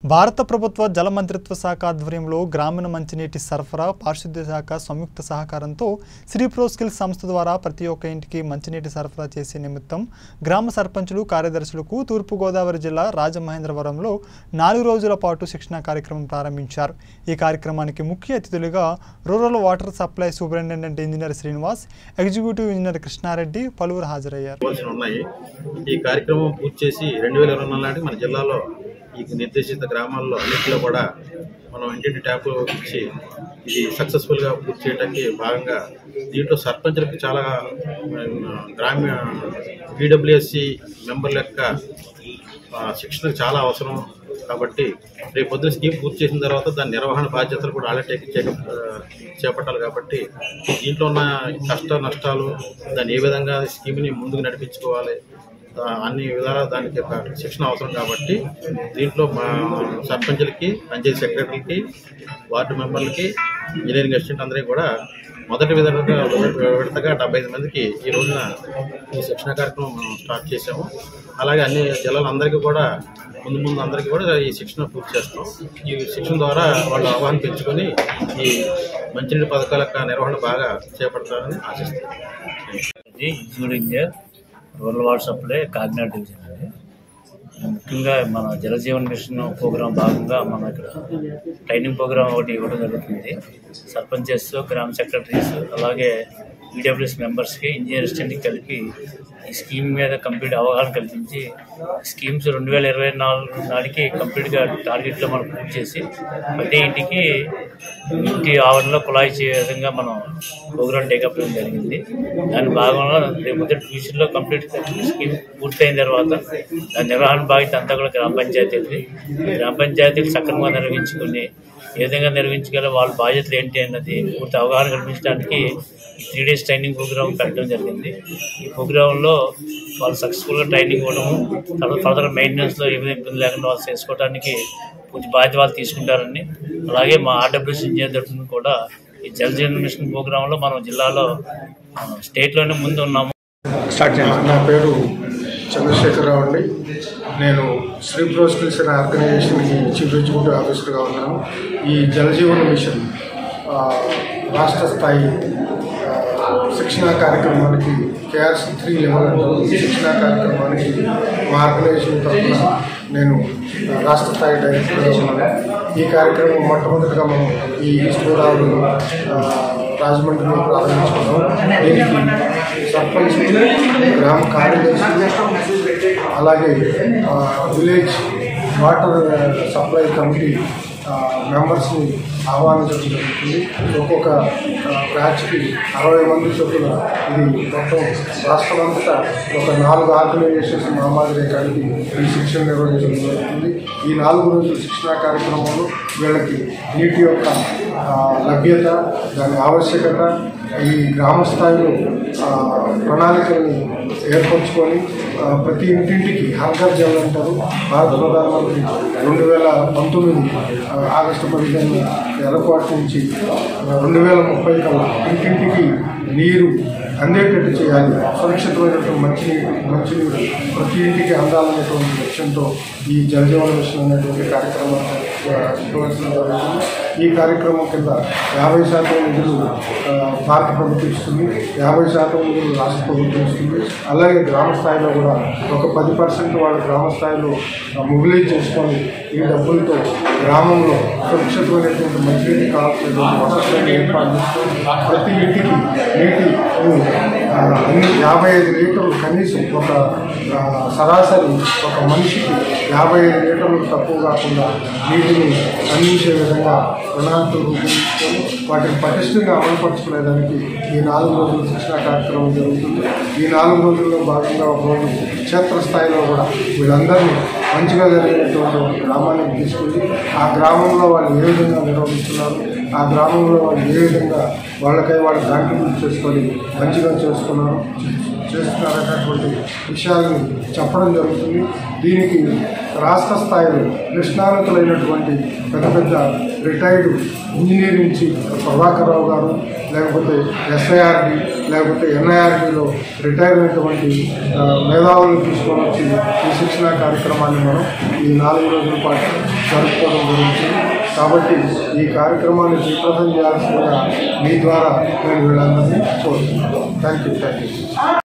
భారత ప్రభుత్వ జల మంత్రిత్వ శాఖ ఆధ్వర్యంలో గ్రామీణ మంచినీటి సరఫరా పారిశుద్ధ్య శాఖ సంయుక్త సహకారంతో శ్రీ ప్రోస్కిల్ సంస్థ ద్వారా ప్రతి ఒక్క ఇంటికి మంచినీటి సరఫరా చేసే నిమిత్తం గ్రామ సర్పంచులు కార్యదర్శులకు తూర్పుగోదావరి జిల్లా రాజమహేంద్రవరంలో నాలుగు రోజుల పాటు శిక్షణ కార్యక్రమం ప్రారంభించారు ఈ కార్యక్రమానికి ముఖ్య అతిథులుగా rural water supply superintendent engineer Srinivas executive engineer Krishna Reddy పలువురు హాజరయ్యారు ఇవ్వాల్సి ఉన్నాయి ఈ కార్యక్రమం పూర్తి చేసి రెండు వేల ఇరవై నాలుగు నాటికి మన జిల్లాలో ఈ నిర్దేశిత గ్రామాల్లో అన్నింటిలో కూడా మనం ఇంటింటి ట్యాప్ ఇచ్చి ఇది సక్సెస్ఫుల్గా పూర్తి చేయడానికి భాగంగా దీంట్లో సర్పంచులకు చాలా ఆ, గ్రామీణ పీడబ్ల్యూఎస్సి మెంబర్ల యొక్క ఆ, శిక్షణ చాలా అవసరం కాబట్టి రేపు పొద్దున స్కీమ్ పూర్తి చేసిన తర్వాత దాని నిర్వహణ బాధ్యతలు కూడా వాళ్ళే టేక్ చేక- ఆ, చేపట్టాలి కాబట్టి దీంట్లో ఉన్న కష్ట నష్టాలు దాన్ని ఏ విధంగా స్కీమ్ని ముందుకు నడిపించుకోవాలి ఆ, అన్ని విధాలా దానికి ఒక శిక్షణ అవసరం కాబట్టి దీంట్లో మా సర్పంచులకి పంచాయతీ సెక్రటరీకి వార్డు మెంబర్లకి ఇంజనీరింగ్ అసిస్టెంట్ అందరికీ కూడా మొదటి విధంగా విడతగా డెబ్బై ఐదు మందికి ఈ రోజున ఈ శిక్షణ కార్యక్రమం మనం స్టార్ట్ చేసాము అలాగే అన్ని జిల్లాలందరికీ కూడా ముందు ముందు అందరికీ కూడా ఈ శిక్షణ పూర్తి చేస్తాం ఈ శిక్షణ ద్వారా వాళ్ళు అవగాహన పెంచుకొని ఈ మంచినీటి పథకాల యొక్క నిర్వహణ బాగా చేపడతారని ఆశిస్తున్నాం ఇది executive engineer rural water supply Kakinada division అండి ముఖ్యంగా మన జలజీవన్ మిషన్ ప్రోగ్రాం భాగంగా మనం ఇక్కడ ట్రైనింగ్ ప్రోగ్రాం ఒకటి ఇవ్వడం జరుగుతుంది సర్పంచెస్ గ్రామ సెక్రటరీస్ అలాగే ఈడబ్ల్యూఎస్ మెంబర్స్కి ఇంజనీర్ అసిస్టెంట్కి కలిపి ఈ స్కీమ్ మీద కంప్లీట్ అవగాహన కల్పించి స్కీమ్స్ రెండు వేల ఇరవై నాలుగు నాటికి కంప్లీట్గా టార్గెట్లో మనం పూర్తి చేసి ప్రతి ఇంటికి ఇంటి ఆవరణలో కుళాయి చే విధంగా మనం ప్రోగ్రామ్ టేకప్ చేయడం జరిగింది దాని భాగంలో రేపు మొదటి ఫ్యూచర్లో కంప్లీట్ స్కీమ్ పూర్తయిన తర్వాత దాని నిర్వహణ బాధ్యత అంతా కూడా గ్రామ పంచాయతీలది గ్రామ పంచాయతీలు సక్రమంగా నిర్వహించుకుని ఏ విధంగా నిర్వహించగల వాళ్ళ బాధ్యతలు ఏంటి అన్నది పూర్తి అవగాహన కల్పించడానికి ఈ త్రీ డేస్ ట్రైనింగ్ ప్రోగ్రామ్ పెట్టడం జరిగింది ఈ ప్రోగ్రాంలో వాళ్ళు సక్సెస్ఫుల్గా ట్రైనింగ్ ఇవ్వడం తర్వాత ఫర్దర్ మెయింటెనెన్స్లో ఏ విధంగా ఇబ్బంది లేకుండా వాళ్ళు చేసుకోవడానికి పూర్తి బాధ్యత వాళ్ళు తీసుకుంటారని అలాగే మా ఆర్డబ్ల్యూఎస్ ఇంజనీర్ తరఫున కూడా ఈ జల్ జీవన్ మిషన్ ప్రోగ్రాంలో మనం జిల్లాలో ఆ, స్టేట్లోనే ముందు ఉన్నాము నా పేరు చంద్రశేఖరరావు అండి నేను శ్రీ ప్రోస్కిల్స్ అనే ఆర్గనైజేషన్కి చీఫ్ ఎగ్జిక్యూటివ్ ఆఫీసర్గా ఉన్నాను ఈ జలజీవన మిషన్ ఆ, రాష్ట్ర స్థాయి ఆ, శిక్షణా కార్యక్రమానికి కేఆర్సీ త్రీ లెవెల్ అంటారు ఈ శిక్షణా కార్యక్రమానికి మా ఆర్గనైజేషన్ తరఫున నేను ఆ, రాష్ట్ర స్థాయి డైరెక్టర్గా ఉన్నాను ఈ కార్యక్రమం మొట్టమొదటిగా మనం ఈ ఈస్ట్ గోదావరి ఆ, రాజమండ్రిలో ప్రారంభించుకున్నాం దీనికి సర్పంచ్ గ్రామ కార్యదర్శి అలాగే ఆ, విలేజ్ వాటర్ సప్లై కమిటీ ఆ, మెంబర్స్ని ఆహ్వానించడం జరుగుతుంది ఒక్కొక్క ఆ, బ్యాచ్కి అరవై మంది చొప్పున ఇది మొత్తం రాష్ట్రమంతటా ఒక నాలుగు ఆర్గనైజేషన్స్ మా మాదిరి కలిపి ఈ శిక్షణ నిర్వహించడం జరుగుతుంది ఈ నాలుగు రోజుల శిక్షణా కార్యక్రమంలో వీళ్ళకి నీటి యొక్క ఆ, లభ్యత దాని ఆవశ్యకత ఈ గ్రామ స్థాయిలో ఆ, ప్రణాళికల్ని ఏర్పరచుకొని ఆ, ప్రతి ఇంటింటికి హర్ఘర్ జల్ అంటారు భారత ప్రధానమంత్రి రెండు వేల పంతొమ్మిది ఆ, ఆగస్టు పదిహేను ఏర్పాటు నుంచి రెండు వేల ముప్పై కల్లా ఇంటింటికి నీరు అందేటట్టు చేయాలి సురక్షితమైనటువంటి మంచినీరు మంచినీరు ప్రతి ఇంటికి అందాలనేటువంటి లక్ష్యంతో ఈ జలజీవన మిషన్ అనేటువంటి కార్యక్రమాన్ని ఆ, నిర్వహించడం జరుగుతుంది ఈ కార్యక్రమం కింద యాభై శాతం నిధులు ఆ, భారత ప్రభుత్వం ఇస్తుంది యాభై శాతం నిధులు రాష్ట్ర ప్రభుత్వం ఇస్తుంది అలాగే గ్రామ స్థాయిలో కూడా ఒక పది పర్సెంట్ వాళ్ళ గ్రామ స్థాయిలో మొబిలైజ్ చేసుకొని ఈ డబ్బులతో గ్రామంలో సురక్షితమైనటువంటి మంచినీటి కావాల్సినటువంటి వసతులను ఏర్పాటు చేస్తూ ప్రతి ఇంటికి నీటి ఆ, అన్ని యాభై ఐదు లీటర్లు కనీసం ఒక ఆ, సరాసరి ఒక మనిషికి యాభై ఐదు లీటర్లు తక్కువ కాకుండా నీటిని అందించే విధంగా ప్రణాళికలు రూపొందించుకొని వాటిని పటిష్టంగా అమలుపరుచుకునేదానికి ఈ నాలుగు రోజుల శిక్షణ కార్యక్రమం జరుగుతుంది ఈ నాలుగు రోజుల్లో భాగంగా ఒక రోజు క్షేత్రస్థాయిలో కూడా వీళ్ళందరినీ మంచిగా జరిగినటువంటి ఒక గ్రామానికి తీసుకెళ్ళి ఆ గ్రామంలో వాళ్ళు ఏ విధంగా నిర్వహిస్తున్నారు ఆ గ్రామంలో వాళ్ళు ఏ విధంగా వాళ్ళకై వాళ్ళు కాంట్రిబ్యూట్ చేసుకొని మంచిగా చేసుకున్నారు చేస్తున్నారనేటువంటి విషయాలను చెప్పడం జరుగుతుంది దీనికి రాష్ట్ర స్థాయిలో నిష్ణాతులైనటువంటి పెద్ద పెద్ద రిటైర్డ్ ఇంజనీర్ నుంచి ప్రభాకర్ రావు గారు లేకపోతే ఎస్ఐఆర్డి లేకపోతే ఎన్ఐఆర్డిలో రిటైర్ అయినటువంటి ఆ, మేధావులను తీసుకొని వచ్చి ఈ శిక్షణా కార్యక్రమాన్ని మనం ఈ నాలుగు రోజుల పాటు జరుపుకోవడం జరుగుతుంది కాబట్టి ఈ కార్యక్రమాన్ని విఫలం చేయాల్సిందిగా మీ ద్వారా నేను వీళ్ళందరినీ కోరుతున్నాను థ్యాంక్ యూ థ్యాంక్ యూ